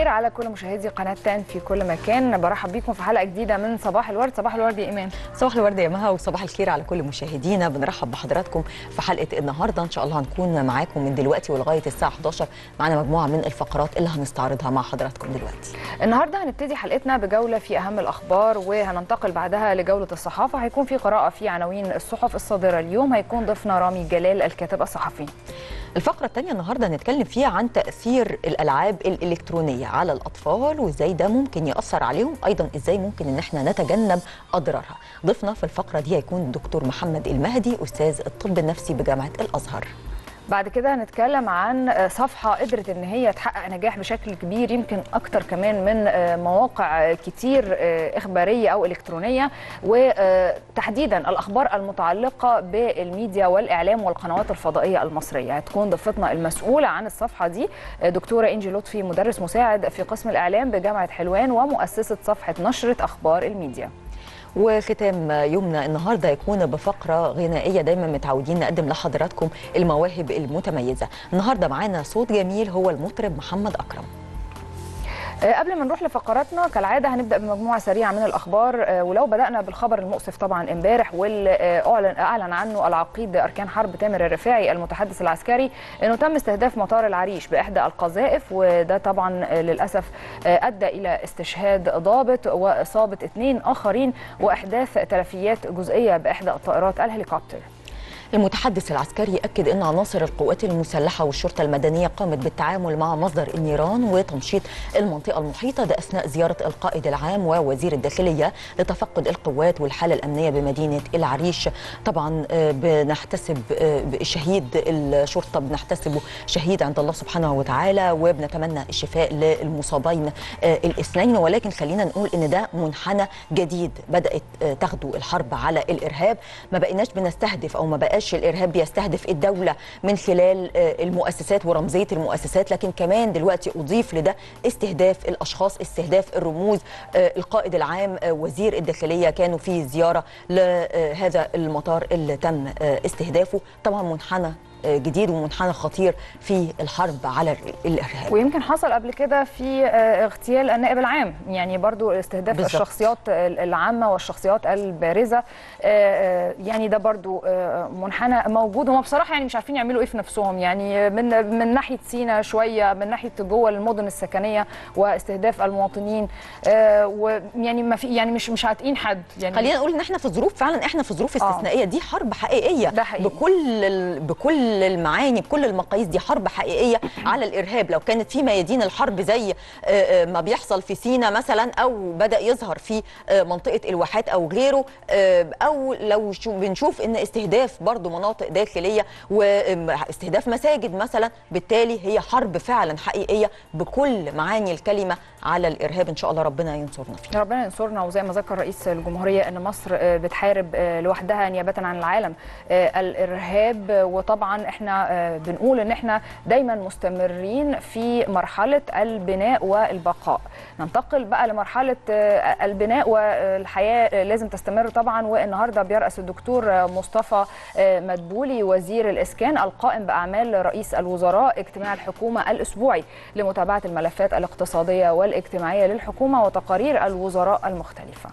الخير على كل مشاهدي قناه تان في كل مكان برحب بيكم في حلقه جديده من صباح الورد صباح الورد يا ايمان صباح الورد يا مها وصباح الخير على كل مشاهدينا بنرحب بحضراتكم في حلقه النهارده ان شاء الله هنكون معاكم من دلوقتي ولغايه الساعه 11 معانا مجموعه من الفقرات اللي هنستعرضها مع حضراتكم دلوقتي النهارده هنبتدي حلقتنا بجوله في اهم الاخبار وهننتقل بعدها لجوله الصحافه هيكون في قراءه في عناوين الصحف الصادره اليوم هيكون ضيفنا رامي جلال الكاتب الصحفي الفقرة الثانية النهاردة هنتكلم فيها عن تأثير الألعاب الإلكترونية على الأطفال وإزاي ده ممكن يأثر عليهم أيضا إزاي ممكن إن احنا نتجنب أضرارها ضيفنا في الفقرة دي هيكون الدكتور محمد المهدي أستاذ الطب النفسي بجامعة الأزهر بعد كده هنتكلم عن صفحة قدرت ان هي تحقق نجاح بشكل كبير يمكن اكتر كمان من مواقع كتير اخبارية او الكترونية وتحديدا الاخبار المتعلقة بالميديا والاعلام والقنوات الفضائية المصرية هتكون ضيفتنا المسؤولة عن الصفحة دي دكتورة انجي لطفي مدرس مساعد في قسم الاعلام بجامعة حلوان ومؤسسة صفحة نشرة اخبار الميديا وختام يومنا النهارده هيكون بفقره غنائيه دايما متعودين نقدم لحضراتكم المواهب المتميزه النهارده معانا صوت جميل هو المطرب محمد اكرم قبل ما نروح لفقراتنا كالعاده هنبدا بمجموعه سريعه من الاخبار ولو بدانا بالخبر المؤسف طبعا امبارح واللي اعلن اعلن عنه العقيد اركان حرب تامر الرفاعي المتحدث العسكري انه تم استهداف مطار العريش باحدى القذائف وده طبعا للاسف ادى الى استشهاد ضابط واصابه اثنين اخرين واحداث تلفيات جزئيه باحدى الطائرات الهليكوبتر المتحدث العسكري أكد أن عناصر القوات المسلحة والشرطة المدنية قامت بالتعامل مع مصدر النيران وتمشيط المنطقة المحيطة ده أثناء زيارة القائد العام ووزير الداخلية لتفقد القوات والحالة الأمنية بمدينة العريش طبعا بنحتسب شهيد الشرطة بنحتسبه شهيد عند الله سبحانه وتعالى وبنتمنى الشفاء للمصابين الاثنين ولكن خلينا نقول ان ده منحنى جديد بدأت تغدو الحرب على الإرهاب ما بقيناش بنستهدف أو ما بقاش بقاش الارهاب بيستهدف الدوله من خلال المؤسسات ورمزيه المؤسسات لكن كمان دلوقتي اضيف لده استهداف الاشخاص استهداف الرموز القائد العام وزير الداخليه كانوا في زياره لهذا المطار اللي تم استهدافه طبعا منحنى جديد ومنحنى خطير في الحرب على الارهاب ويمكن حصل قبل كده في اغتيال النائب العام يعني برضو استهداف بالزبط. الشخصيات العامه والشخصيات البارزه يعني ده برضو منحنى موجود هم بصراحه يعني مش عارفين يعملوا ايه في نفسهم يعني من من ناحيه سينا شويه من ناحيه جوه المدن السكنيه واستهداف المواطنين ويعني ما في يعني مش مش عاتقين حد يعني خلينا نقول ان احنا في ظروف فعلا احنا في ظروف استثنائيه دي حرب حقيقيه ده حقيقي. بكل بكل المعاني بكل المقاييس دي حرب حقيقيه على الارهاب لو كانت في ميادين الحرب زي ما بيحصل في سينا مثلا او بدا يظهر في منطقه الواحات او غيره او لو بنشوف ان استهداف برضو مناطق داخليه واستهداف مساجد مثلا بالتالي هي حرب فعلا حقيقيه بكل معاني الكلمه على الارهاب ان شاء الله ربنا ينصرنا فيه ربنا ينصرنا وزي ما ذكر رئيس الجمهوريه ان مصر بتحارب لوحدها نيابه عن العالم الارهاب وطبعا احنا بنقول ان احنا دايما مستمرين في مرحله البناء والبقاء ننتقل بقى لمرحله البناء والحياه لازم تستمر طبعا والنهارده بيرأس الدكتور مصطفى مدبولي وزير الاسكان القائم باعمال رئيس الوزراء اجتماع الحكومه الاسبوعي لمتابعه الملفات الاقتصاديه والاجتماعيه للحكومه وتقارير الوزراء المختلفه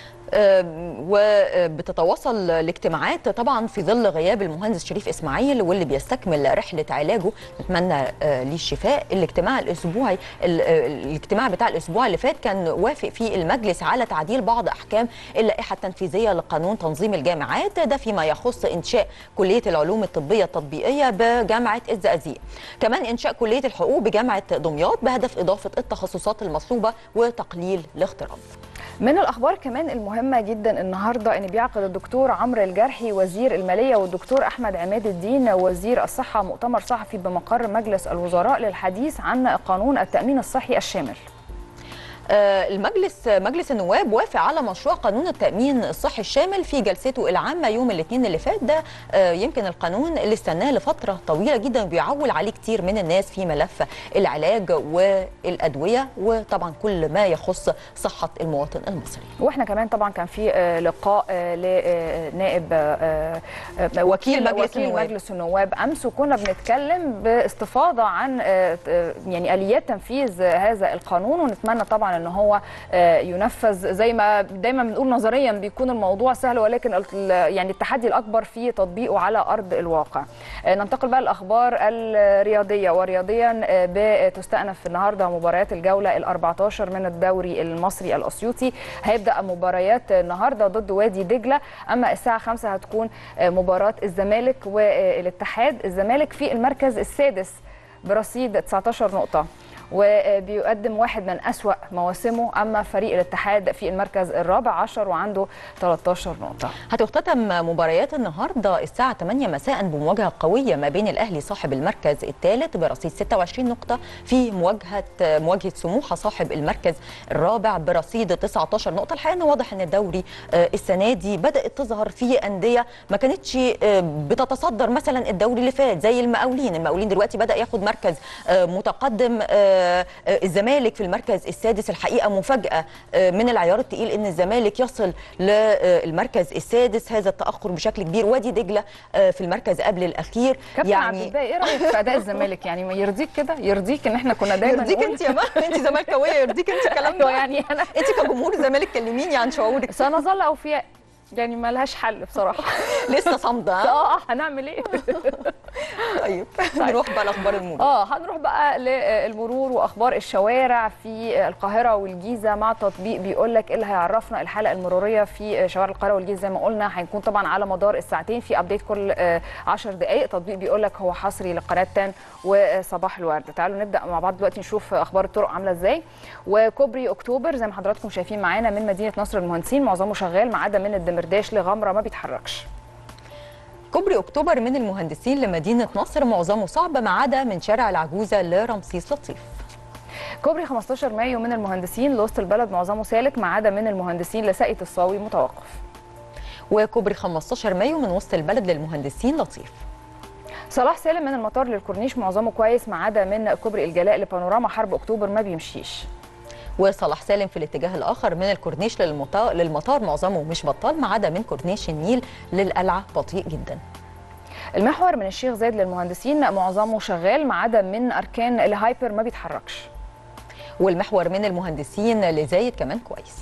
وبتتواصل الاجتماعات طبعا في ظل غياب المهندس شريف اسماعيل واللي بيستكمل رحله علاجه نتمنى ليه الشفاء الاجتماع الاسبوعي الاجتماع بتاع الاسبوع اللي فات كان وافق فيه المجلس على تعديل بعض احكام اللائحه التنفيذيه لقانون تنظيم الجامعات ده فيما يخص انشاء كليه العلوم الطبيه التطبيقيه بجامعه الزقازيق كمان انشاء كليه الحقوق بجامعه دمياط بهدف اضافه التخصصات المطلوبه وتقليل الاغتراب من الاخبار كمان المهمه جدا النهارده ان بيعقد الدكتور عمرو الجرحي وزير الماليه والدكتور احمد عماد الدين وزير الصحه مؤتمر صحفي بمقر مجلس الوزراء للحديث عن قانون التامين الصحي الشامل آه، المجلس مجلس النواب وافق على مشروع قانون التامين الصحي الشامل في جلسته العامه يوم الاثنين اللي فات ده آه، يمكن القانون اللي استناه لفتره طويله جدا بيعول عليه كتير من الناس في ملف العلاج والادويه وطبعا كل ما يخص صحه المواطن المصري واحنا كمان طبعا كان في آه، لقاء آه، لنائب آه، آه، وكيل مجلس وكيل النواب. مجلس النواب امس وكنا بنتكلم باستفاضه عن آه، آه، يعني اليات تنفيذ هذا القانون ونتمنى طبعا ان هو آه، ينفذ زي ما دايما بنقول نظريا بيكون الموضوع سهل ولكن ال- يعني التحدي الاكبر في تطبيقه على ارض الواقع آه، ننتقل بقى للاخبار الرياضيه ورياضيا آه، بتستأنف النهارده مباريات الجوله ال 14 من الدوري المصري الاسيوطي هيبدا مباريات النهارده ضد وادي دجله اما الساعه 5 هتكون آه، مباراه الزمالك والاتحاد الزمالك في المركز السادس برصيد 19 نقطه وبيقدم واحد من أسوأ مواسمه أما فريق الاتحاد في المركز الرابع عشر وعنده 13 نقطة هتختتم مباريات النهارده الساعة 8 مساء بمواجهة قوية ما بين الأهلي صاحب المركز الثالث برصيد 26 نقطة في مواجهة مواجهة سموحة صاحب المركز الرابع برصيد 19 نقطة الحقيقة إن واضح إن الدوري آه، السنة دي بدأت تظهر فيه أندية ما كانتش آه، بتتصدر مثلا الدوري اللي فات زي المقاولين المقاولين دلوقتي بدأ ياخد مركز آه، متقدم آه، آه، الزمالك في المركز السادس الحقيقة مفاجأة آه، من العيار التقيل إن الزمالك يصل للمركز السادس هذا التأخر بشكل كبير وادي دجلة آه، في المركز قبل الأخير كابتن عبد الباقي ايه رايك في اداء الزمالك يعني ما يرضيك كده يرضيك ان احنا كنا دايما يرضيك نقول- انت يا ما انت زملكاويه يرضيك انت الكلام ايوه ده يعني انا انت كجمهور الزمالك كلميني عن شعورك سنظل اوفياء يعني ما لهاش حل بصراحه لسه صامده ها؟ اه هنعمل ايه طيب نروح بقى لاخبار المرور اه هنروح بقى للمرور واخبار الشوارع في القاهره والجيزه مع تطبيق بيقول لك ايه اللي هيعرفنا الحلقه المروريه في شوارع القاهره والجيزه زي ما قلنا هيكون طبعا على مدار الساعتين في ابديت كل 10 دقائق تطبيق بيقول لك هو حصري لقناه تان وصباح الورد تعالوا نبدا مع بعض دلوقتي نشوف اخبار الطرق عامله ازاي وكوبري اكتوبر زي ما حضراتكم شايفين معانا من مدينه نصر المهندسين معظمه شغال ما عدا من الدمرداش لغمره ما بيتحركش كوبري اكتوبر من المهندسين لمدينه نصر معظمه صعب ما عدا من شارع العجوزه لرمسيس لطيف كوبري 15 مايو من المهندسين لوسط البلد معظمه سالك ما عدا من المهندسين لساقية الصاوي متوقف وكوبري 15 مايو من وسط البلد للمهندسين لطيف صلاح سالم من المطار للكورنيش معظمه كويس ما عدا من كوبري الجلاء لبانوراما حرب اكتوبر ما بيمشيش وصلاح سالم في الاتجاه الاخر من الكورنيش للمطار, للمطار معظمه مش بطال ما عدا من كورنيش النيل للقلعه بطيء جدا المحور من الشيخ زايد للمهندسين معظمه شغال ما عدا من اركان الهايبر ما بيتحركش والمحور من المهندسين لزايد كمان كويس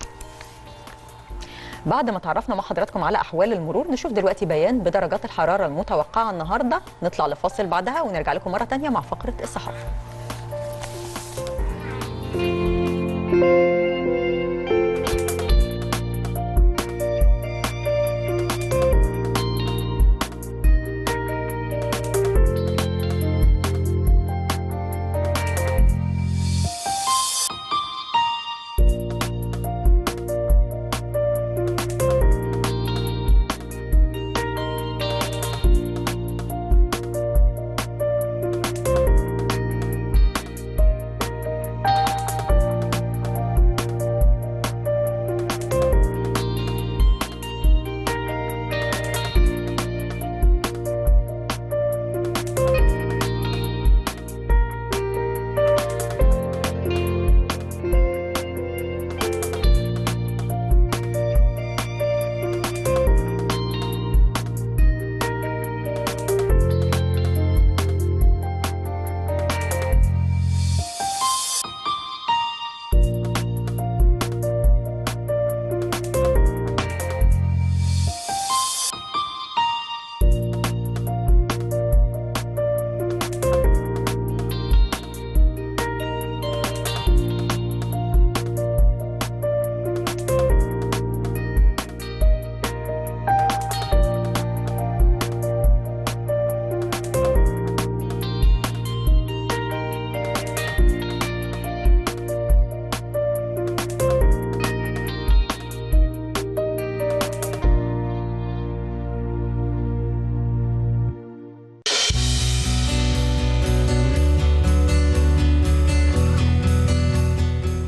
بعد ما تعرفنا مع حضراتكم على احوال المرور نشوف دلوقتي بيان بدرجات الحراره المتوقعه النهارده نطلع لفاصل بعدها ونرجع لكم مره تانية مع فقره الصحافه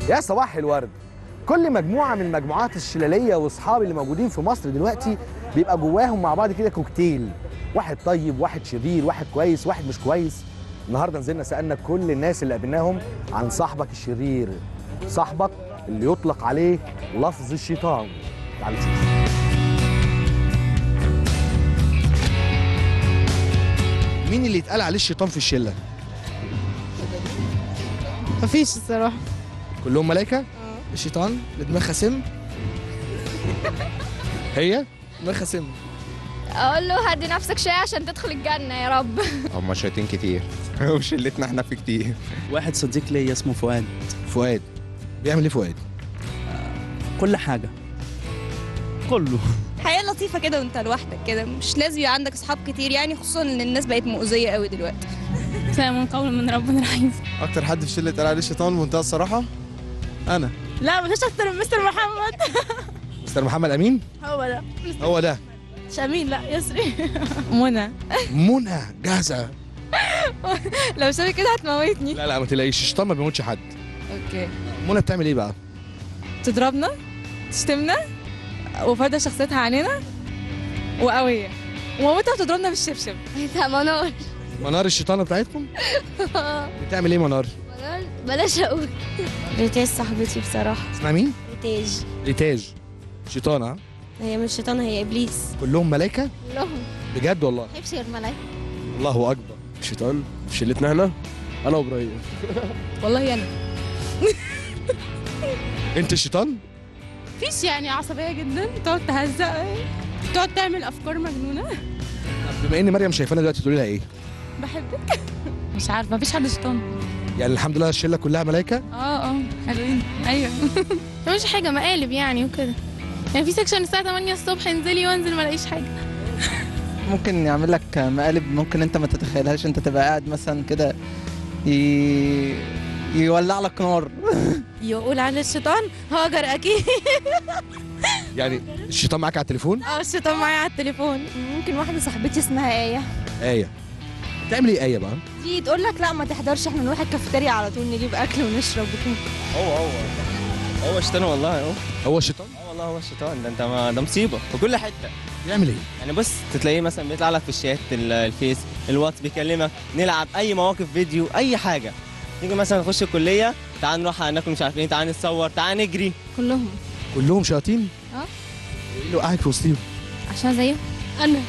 يا صباح الورد كل مجموعه من المجموعات الشلاليه واصحابي اللي موجودين في مصر دلوقتي بيبقى جواهم مع بعض كده كوكتيل واحد طيب واحد شرير واحد كويس واحد مش كويس النهارده نزلنا سالنا كل الناس اللي قابلناهم عن صاحبك الشرير صاحبك اللي يطلق عليه لفظ الشيطان تعالوا نشوف مين اللي يتقال عليه الشيطان في الشله مفيش الصراحة كلهم ملائكه الشيطان اللي دماغها سم هي دماغها سم اقول له هدي نفسك شويه عشان تدخل الجنه يا رب هم شياطين كتير وشلتنا احنا في كتير واحد صديق ليا اسمه فؤاد فؤاد بيعمل ايه فؤاد كل حاجة كله حياة لطيفة كده وانت لوحدك كده مش لازم يبقى عندك اصحاب كتير يعني خصوصا ان الناس بقت مؤذية قوي دلوقتي سلام قول من ربنا رحيم اكتر حد في شله قال عليه الشيطان بمنتهى الصراحه انا لا مفيش اكتر من مستر محمد مستر محمد امين هو ده هو ده مش امين لا يسري منى منى جاهزه لو شافي كده هتموتني لا لا ما تلاقيش الشيطان ما بيموتش حد اوكي منى بتعمل ايه بقى تضربنا تشتمنا وفرضة شخصيتها علينا وقوية ومامتها بتضربنا بالشبشب ده منار منار الشيطانه بتاعتكم بتعمل ايه منار منار بلاش اقول ريتاج صاحبتي بصراحة اسمها مين ريتاج ايتاج شيطانه هي مش شيطان هي ابليس كلهم ملائكه لهم بجد والله حبش غير ملاك الله اكبر الشيطان في شلتنا احنا انا وابراهيم والله انا انت الشيطان مفيش يعني عصبية جدا تقعد تهزق تقعد تعمل افكار مجنونة طب بما ان مريم شايفانا دلوقتي تقولي لها ايه بحبك مش عارفة مفيش حد شيطان يعني الحمد لله الشله كلها ملائكه اه اه حلوين ايوه مفيش حاجة مقالب يعني وكده يعني في سكشن الساعة 8 الصبح انزلي وانزل ما الاقيش حاجة ممكن يعمل لك مقالب ممكن انت ما تتخيلهاش انت تبقى قاعد مثلا كده ي... يولع لك نار يقول على الشيطان هاجر اكيد يعني الشيطان معاك على التليفون اه الشيطان معايا على التليفون ممكن واحدة صاحبتي اسمها آية ايه بتعمل ايه ايه بقى دي تقول لك لا ما تحضرش احنا نروح الكافيتيريا على طول نجيب اكل ونشرب وكده هو هو هو الشيطان والله هو هو الشيطان اه والله هو الشيطان ده انت ما ده مصيبه في كل حته بيعمل ايه يعني بص تلاقيه مثلا بيطلع لك في الشات ال- الفيس الواتس بيكلمك نلعب اي مواقف فيديو اي حاجه تيجي مثلا نخش الكليه تعال نروح ناكل مش عارف ايه تعال نتصور تعال نجري كلهم كلهم شياطين اه. ايه اللي قاعد في وسطيهم عشان زيهم انا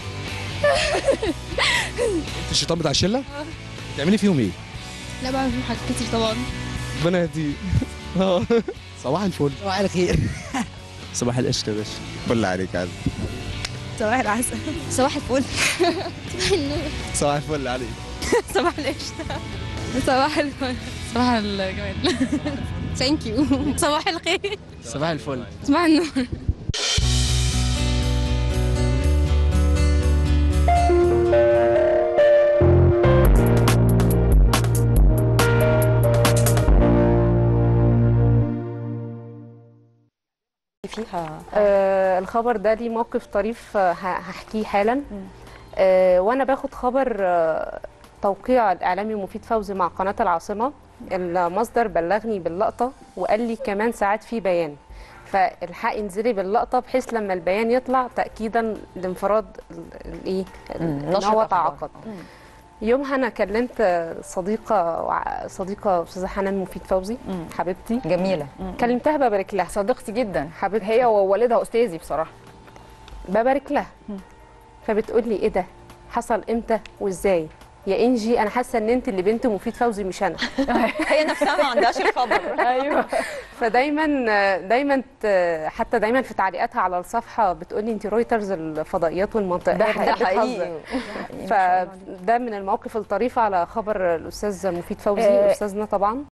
انت الشيطان بتاع الشله بتعملي فيهم ايه لا بعمل فيهم حاجات كتير طبعا ربنا يهديه صباح الفل صباح الخير صباح القشطه يا باشا فل عليك عادي صباح العسل صباح الفل صباح النور صباح الفل عليك صباح القشطة صباح الفل صباح الجمال ثانك يو صباح الخير صباح الفل صباح النور فيها آه الخبر ده ليه موقف طريف آه، ه- هحكيه حالا آه وانا باخد خبر آه توقيع الاعلامي مفيد فوزي مع قناه العاصمه المصدر بلغني باللقطه وقال لي كمان ساعات في بيان فالحقي انزلي باللقطه بحيث لما البيان يطلع تاكيدا لانفراد ال- الايه ان نشر هو الأخبار. تعاقد يومها انا كلمت صديقه وع- صديقه استاذه حنان مفيد فوزي حبيبتي جميله كلمتها ببارك لها صديقتي جدا حبيبتي هي ووالدها استاذي بصراحه ببارك لها فبتقول لي ايه ده حصل امتى وازاي يا انجي انا حاسه ان انت اللي بنت مفيد فوزي مش انا هي نفسها ما عندهاش الخبر ايوه فدايما دايما ت- حتى دايما في تعليقاتها على الصفحه بتقول لي انت رويترز الفضائيات والمنطقه ده هي حقيقي بتهزر. فده من المواقف الطريفه على خبر الاستاذ مفيد فوزي آه، استاذنا طبعا